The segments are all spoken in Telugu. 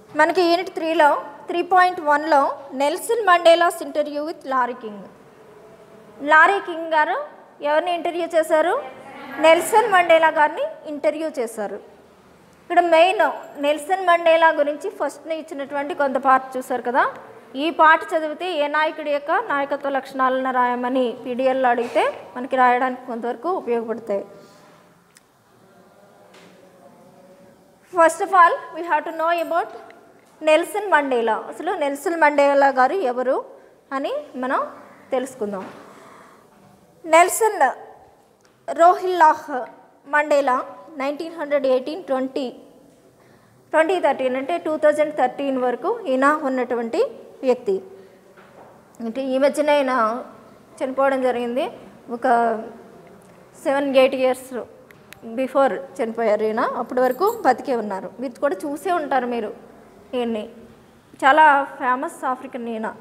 మనకి యూనిట్ త్రీలో త్రీ పాయింట్ వన్లో Nelson Mandela's interview with Larry King Larry King గారు ఎవరిని ఇంటర్వ్యూ చేశారు నెల్సన్ మండేలా గారిని ఇంటర్వ్యూ చేశారు ఇక్కడ మెయిన్ నెల్సన్ మండేలా గురించి ఫస్ట్ ఇచ్చినటువంటి కొంత పార్ట్ చూశారు కదా ఈ పాట చదివితే ఏ నాయకుడి యొక్క నాయకత్వ లక్షణాలను రాయమని పీడిఎల్లో అడిగితే మనకి రాయడానికి కొంతవరకు ఉపయోగపడతాయి first of all we have to know about Nelson Mandela అసలు నెల్సన్ మండేలా గారు ఎవరు అని మనం తెలుసుకుందాం Nelson Rolihlahla Mandela nineteen hundred eighteen twenty twenty thirteen అంటే టూ థౌజండ్ థర్టీన్ వరకు ఈయన ఉన్నటువంటి వ్యక్తి అంటే ఈ మధ్యన ఆయన చనిపోవడం జరిగింది ఒక సెవెన్ ఎయిట్ ఇయర్స్ బిఫోర్ చనిపోయారు ఈయన అప్పటి వరకు బతికే ఉన్నారు మీరు కూడా చూసే ఉంటారు మీరు ఈయన్ని చాలా ఫేమస్ ఆఫ్రికన్ ఈయన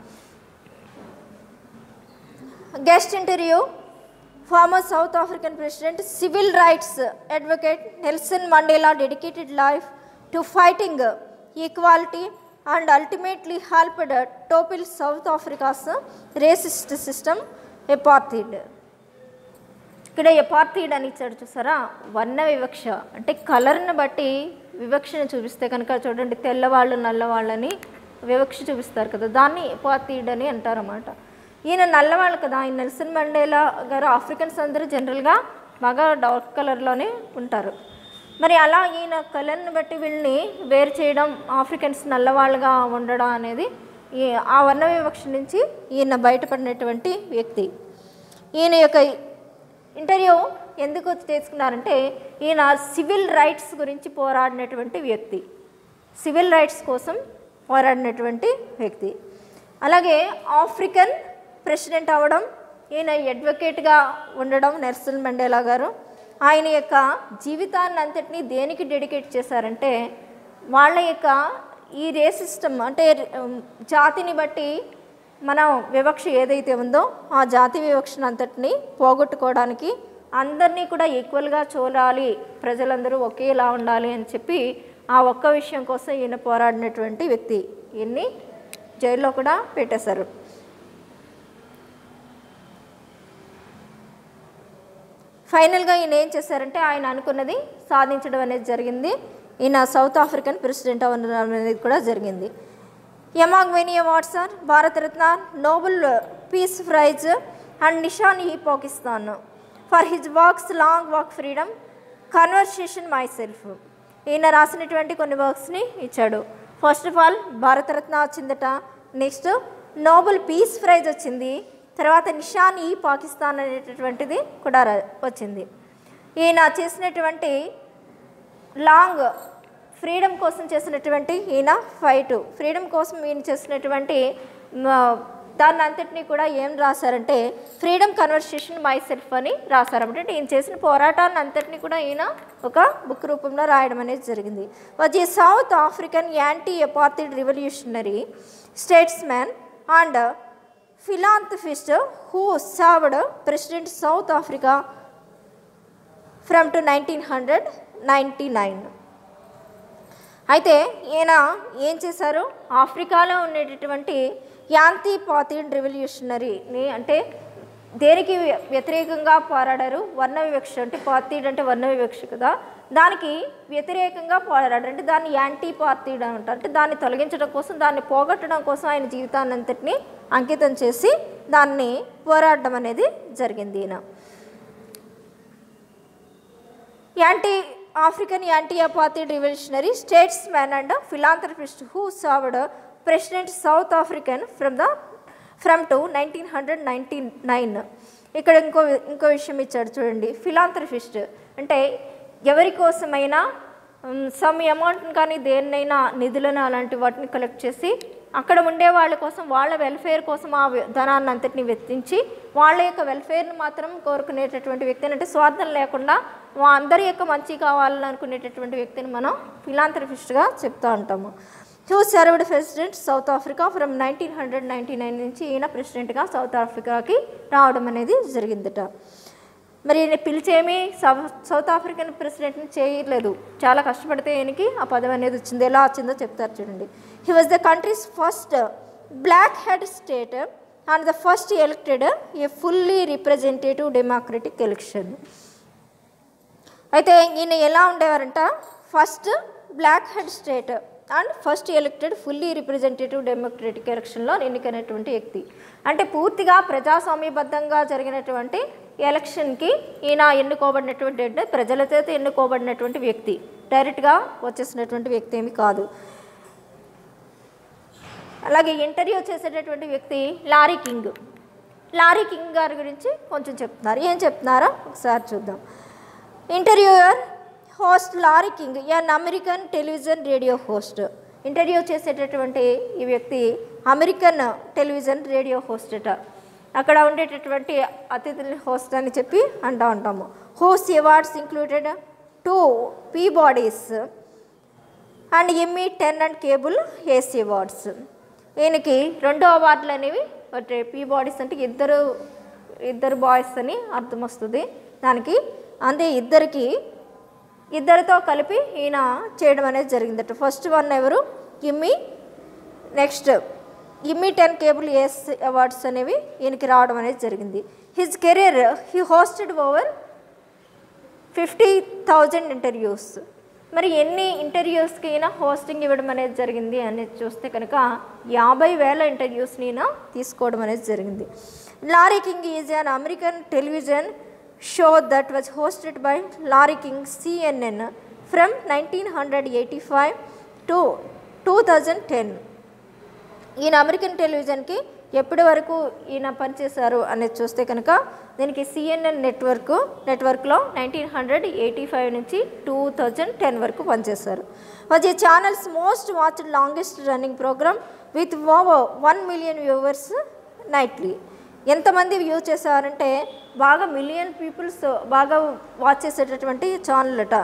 guest interview former South African President, civil rights advocate Nelson Mandela dedicated life to fighting equality and ultimately helped topple South Africa's racist system, apartheid. ఇక్కడ ఎపార్థీడ్ అని ఇచ్చాడు చూసారా వర్ణ వివక్ష అంటే కలర్ని బట్టి వివక్షను చూపిస్తే కనుక చూడండి తెల్లవాళ్ళు నల్లవాళ్ళని వివక్ష చూపిస్తారు కదా దాన్ని ఎపార్థీడ్ అని అంటారన్నమాట ఈయన నల్లవాళ్ళు కదా ఆయన నెల్సన్ మండేలా గారు ఆఫ్రికన్స్ అందరూ జనరల్గా బాగా డార్క్ కలర్లోనే ఉంటారు మరి అలా ఈయన కలర్ని బట్టి వీళ్ళని వేరు చేయడం ఆఫ్రికన్స్ నల్లవాళ్ళుగా ఉండడం అనేది ఈ ఆ వర్ణ వివక్ష నుంచి ఈయన బయటపడినటువంటి వ్యక్తి ఈయన యొక్క ఇంటర్వ్యూ ఎందుకు తీసుకున్నారంటే ఈయన సివిల్ రైట్స్ గురించి పోరాడినటువంటి వ్యక్తి సివిల్ రైట్స్ కోసం పోరాడినటువంటి వ్యక్తి అలాగే ఆఫ్రికన్ ప్రెసిడెంట్ అవ్వడం ఈయన అడ్వకేట్గా ఉండడం నెల్సన్ మండేలా గారు ఆయన యొక్క జీవితాన్ని అంతటినీ దేనికి డెడికేట్ చేశారంటే వాళ్ళ యొక్క ఈ రేసిస్టమ్ అంటే ఉమ్, జాతిని బట్టి మనం వివక్ష ఏదైతే ఉందో ఆ జాతి వివక్షను అంతటిని పోగొట్టుకోవడానికి అందరినీ కూడా ఈక్వల్గా చూడాలి ప్రజలందరూ ఒకేలా ఉండాలి అని చెప్పి ఆ ఒక్క విషయం కోసం ఈయన పోరాడినటువంటి వ్యక్తి ఈయన్ని జైల్లో కూడా పెట్టేశారు ఫైనల్గా ఈయన ఏం చేశారంటే ఆయన అనుకున్నది సాధించడం అనేది జరిగింది ఈయన సౌత్ ఆఫ్రికన్ ప్రెసిడెంట్ అవ్వడం అనేది కూడా జరిగింది among many awards are Bharat Ratna Nobel peace prize and Nishan e Pakistan for his works long walk freedom conversation myself ఈయన రాసినటువంటి కొన్ని వర్క్స్ని ఇచ్చాడు ఫస్ట్ ఆఫ్ ఆల్ భారతరత్న వచ్చిందట నెక్స్ట్ నోబెల్ పీస్ ప్రైజ్ వచ్చింది తర్వాత నిషాన్ ఈ పాకిస్తాన్ అనేటటువంటిది కూడా రా- వచ్చింది ఈయన చేసినటువంటి లాంగ్ ఫ్రీడమ్ కోసం చేసినటువంటి ఈయన ఫైట్ ఫ్రీడమ్ కోసం ఈయన చేసినటువంటి మ, దాన్ని అంతటినీ కూడా ఏం రాశారంటే ఫ్రీడమ్ కన్వర్సేషన్ మై సెల్ఫ్ అని రాశారు అంటే ఈయన చేసిన పోరాటాన్ని అంతటినీ కూడా ఈయన ఒక బుక్ రూపంలో రాయడం అనేది జరిగింది వాజ్ ఈ South African anti apartheid revolutionary statesmen and philanthropist who served president South Africa from to nineteen hundred ninety nine అయితే ఈయన ఏం చేశారు ఆఫ్రికాలో ఉండేటటువంటి యాంటీ పాతిడ్ రెవల్యూషనరీని అంటే దేనికి వ్య- వ్యతిరేకంగా పోరాడారు వర్ణ వివక్ష అంటే పార్టీడ్ అంటే వర్ణ వివక్ష కదా దానికి వ్యతిరేకంగా పోరాడారు అంటే దాన్ని యాంటీ పార్టీడ్ అని అంటారు అంటే దాన్ని తొలగించడం కోసం దాన్ని పోగొట్టడం కోసం ఆయన జీవితాన్ని అంతటిని అంకితం చేసి దాన్ని పోరాడడం అనేది జరిగింది ఈయన anti African anti apartheid revolutionary statesman and philanthropist who served president South African from the from to nineteen hundred ninety nine ఇక్కడ ఇంకో ఇంకో విషయం ఇచ్చాడు చూడండి ఫిలాంథ్రపిస్ట్ అంటే ఎవరి కోసమైనా సమ్ అమౌంట్ని కానీ దేన్నైనా నిధులను అలాంటి వాటిని కలెక్ట్ చేసి అక్కడ ఉండే వాళ్ళ కోసం వాళ్ళ వెల్ఫేర్ కోసం ఆ వె- ధనాన్ని అంతటిని వెచ్చించి వాళ్ళ యొక్క వెల్ఫేర్ని మాత్రం కోరుకునేటటువంటి వ్యక్తిని అంటే స్వార్థం లేకుండా వా- అందరి యొక్క మంచి కావాలని అనుకునేటటువంటి వ్యక్తిని మనం ఫిలాంథ్రపిస్ట్గా చెప్తూ ఉంటాము who served president South Africa from nineteen hundred ninety nine నుంచి ఈయన ప్రెసిడెంట్గా సౌత్ ఆఫ్రికాకి రావడం అనేది జరిగిందట మరి ఈయన పిలిచేమి సౌ- సౌత్ ఆఫ్రికన్ ప్రెసిడెంట్ని చేయలేదు చాలా కష్టపడితే ఈయనకి ఆ పదవి అనేది వచ్చింది ఎలా వచ్చిందో చెప్తారు చూడండి he was the country's first black head state and the first elected a fully representative democratic election అయితే ఈయన ఎలా ఉండేవారంట first black head state and first elected fully representative democratic ఎలక్షన్లో ఎన్నికైనటువంటి వ్యక్తి అంటే పూర్తిగా ప్రజాస్వామ్యబద్ధంగా జరిగినటువంటి ఎలక్షన్కి ఈయన ఎన్నుకోబడినటువంటి అంటే ప్రజల చేత ఎన్నుకోబడినటువంటి వ్యక్తి డైరెక్ట్గా వచ్చేసినటువంటి వ్యక్తి ఏమి కాదు అలాగే ఇంటర్వ్యూ చేసేటటువంటి వ్యక్తి లారీ కింగ్ లారీ కింగ్ గారి గురించి కొంచెం చెప్తున్నారు ఏం చెప్తున్నారో ఒకసారి చూద్దాం interviewer host Larry King an American television radio host interview చేసేటటువంటి ఈ వ్యక్తి అమెరికన్ టెలివిజన్ రేడియో హోస్ట్ అట అక్కడ ఉండేటటువంటి అతిథుల హోస్ట్ అని చెప్పి అంటూ ఉంటాము host awards included two Peabodies and Emmy ten and cable ACE awards ఈయనకి రెండో అవార్డులు అనేవి అంటే పీ బాడీస్ అంటే ఇద్దరు ఇద్దరు బాయ్స్ అని అర్థం వస్తుంది దానికి అంటే ఇద్దరికి ఇద్దరితో కలిపి ఈయన చేయడం అనేది జరిగిందట ఫస్ట్ వన్ ఎవరు Emmy next Emmy ten cable ACE awards అనేవి ఈయనకి రావడం అనేది జరిగింది his career he hosted over fifty thousand interviews మరి ఎన్ని ఇంటర్వ్యూస్కి ఈయన హోస్టింగ్ ఇవ్వడం అనేది జరిగింది అనేది చూస్తే కనుక యాభై వేల ఇంటర్వ్యూస్ని ఈయన తీసుకోవడం అనేది జరిగింది Larry King is an American television show that was hosted by Larry King CNN from nineteen hundred eighty five to two thousand ten ఈయన అమెరికన్ టెలివిజన్కి ఎప్పటి వరకు ఈయన పనిచేశారు అనేది చూస్తే కనుక దీనికి సిఎన్ఎన్ నెట్వర్క్ నెట్వర్క్లో నైన్టీన్ హండ్రెడ్ ఎయిటీ ఫైవ్ నుంచి టూ థౌజండ్ టెన్ వరకు పనిచేశారు వాజ్ ఈ channel's most watched longest running program with over one million viewers nightly ఎంతమంది వ్యూ చేసేవారంటే బాగా మిలియన్ పీపుల్స్ బాగా వాచ్ చేసేటటువంటి ఛానల్ అట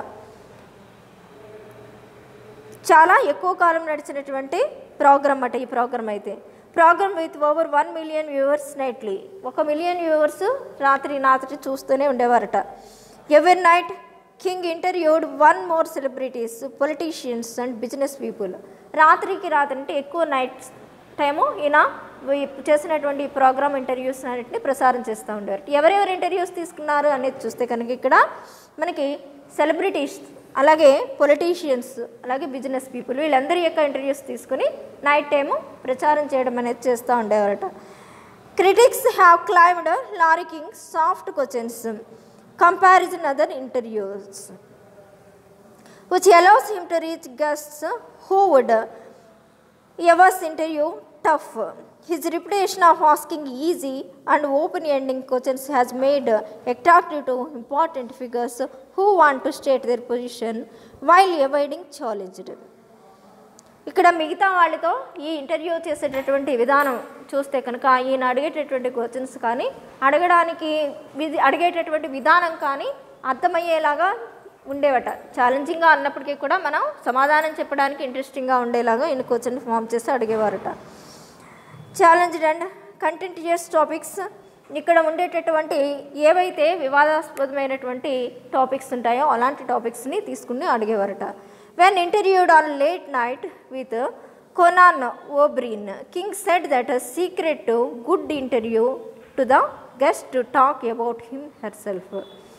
చాలా ఎక్కువ కాలం నడిచినటువంటి ప్రోగ్రామ్ అట ఈ ప్రోగ్రామ్ అయితే program with over one million viewers nightly ఒక మిలియన్ వ్యూవర్స్ రాత్రి రాత్రి చూస్తూనే ఉండేవారట ఎవరి night King interviewed one more celebrities politicians and business people రాత్రికి రాత్రి అంటే ఎక్కువ నైట్ టైము ఈయన ఈ చేసినటువంటి ఈ ప్రోగ్రామ్ ఇంటర్వ్యూస్ అన్నింటిని ప్రసారం చేస్తూ ఉండేవారు ఎవరెవరు ఇంటర్వ్యూస్ తీసుకున్నారు అనేది చూస్తే కనుక ఇక్కడ మనకి సెలబ్రిటీస్ అలాగే పొలిటీషియన్స్ అలాగే బిజినెస్ పీపుల్ వీళ్ళందరి యొక్క ఇంటర్వ్యూస్ తీసుకుని నైట్ టైము ప్రచారం చేయడం అనేది చేస్తూ ఉండేవారట critics have claimed Larry King soft questions comparison other interviews which allows him to reach guests who would Eva's interview tough. His reputation of asking easy and open-ending questions has made attractive to important figures who want to state their position while avoiding challenged. ఇక్కడ మిగతా వాళ్ళతో ఈ ఇంటర్వ్యూ చేసేటటువంటి విధానం చూస్తే కనుక ఈయన అడిగేటటువంటి క్వశ్చన్స్ కానీ అడగడానికి విధి అడిగేటటువంటి విధానం కానీ అర్థమయ్యేలాగా ఉండేవట ఛాలెంజింగ్గా అన్నప్పటికీ కూడా మనం సమాధానం చెప్పడానికి ఇంట్రెస్టింగ్గా ఉండేలాగా ఈయన క్వశ్చన్ ఫామ్ చేసి అడిగేవారట ఛాలెంజ్డ్ అండ్ కంటెంటియస్ టాపిక్స్ ఇక్కడ ఉండేటటువంటి ఏవైతే వివాదాస్పదమైనటువంటి టాపిక్స్ ఉంటాయో అలాంటి టాపిక్స్ని తీసుకుని అడిగేవారట when interviewed on late night with Conan O'Brien King said that secret to good interview to the guest to talk about him herself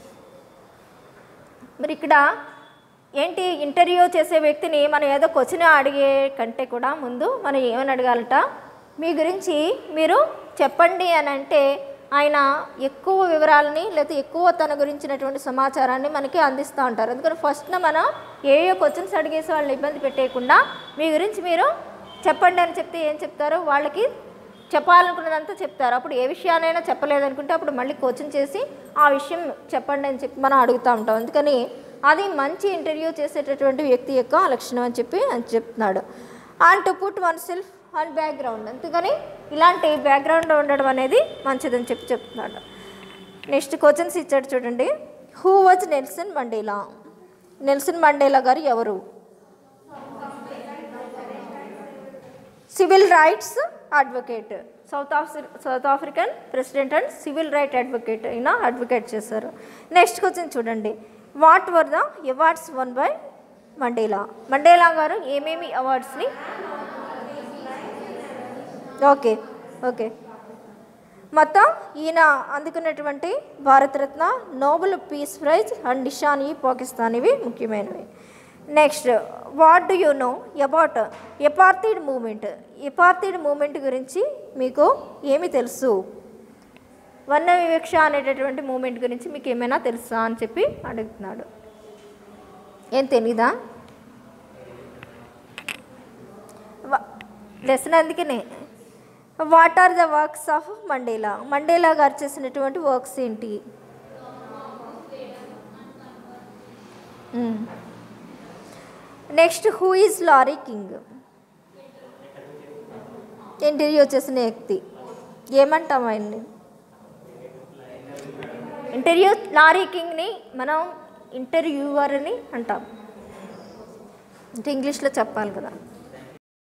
మరి ఇక్కడ ఏంటి ఇంటర్వ్యూ చేసే వ్యక్తిని మనం ఏదో క్వశ్చన్ అడిగే కంటే కూడా ముందు మనం ఏమని అడగాలట మీ గురించి మీరు చెప్పండి అని అంటే ఆయన ఎక్కువ వివరాలని లేదా ఎక్కువ తన గురించినటువంటి సమాచారాన్ని మనకి అందిస్తూ ఉంటారు అందుకని ఫస్ట్ మనం ఏ ఏ క్వశ్చన్స్ అడిగేసి వాళ్ళని ఇబ్బంది పెట్టేయకుండా మీ గురించి మీరు చెప్పండి అని చెప్తే ఏం చెప్తారో వాళ్ళకి చెప్పాలనుకున్నదంతా చెప్తారు అప్పుడు ఏ విషయానైనా చెప్పలేదనుకుంటే అప్పుడు మళ్ళీ కోచింగ్ చేసి ఆ విషయం చెప్పండి అని చెప్పి మనం అడుగుతూ ఉంటాం అందుకని అది మంచి ఇంటర్వ్యూ చేసేటటువంటి వ్యక్తి యొక్క లక్షణం అని చెప్పి అని చెప్తున్నాడు and to put oneself and background అందుకని ఇలాంటి బ్యాక్గ్రౌండ్ ఉండడం అనేది మంచిదని చెప్పి చెప్తున్నాడు నెక్స్ట్ క్వశ్చన్స్ ఇచ్చాడు చూడండి who was Nelson Mandela Nelson Mandela గారు ఎవరు సివిల్ రైట్స్ అడ్వకేట్ సౌత్ ఆఫ్రి South African president and civil right advocate ఈయన అడ్వకేట్ చేశారు నెక్స్ట్ క్వశ్చన్ చూడండి what were the awards won by Mandela Mandela గారు ఏమేమి అవార్డ్స్ని ఓకే ఓకే మొత్తం ఈయన అందుకున్నటువంటి Bharat Ratna Nobel peace prize and Nishan e Pakistan ఇవి ముఖ్యమైనవి next what do you know about apartheid movement apartheid movement గురించి మీకు ఏమి తెలుసు వర్ణ వివక్ష అనేటటువంటి మూమెంట్ గురించి మీకు ఏమైనా తెలుసా అని చెప్పి అడుగుతున్నాడు ఏం తెలీదా లెసన్ అందుకనే what are the works of Mandela Mandela గారు చేసినటువంటి వర్క్స్ ఏంటి next who is Larry King interview చేసిన వ్యక్తి ఏమంటాం ఆయన్ని ఇంటర్వ్యూ లారీ కింగ్ని మనం ఇంటర్వ్యూవర్ అని అంటాం అంటే ఇంగ్లీష్లో చెప్పాలి కదా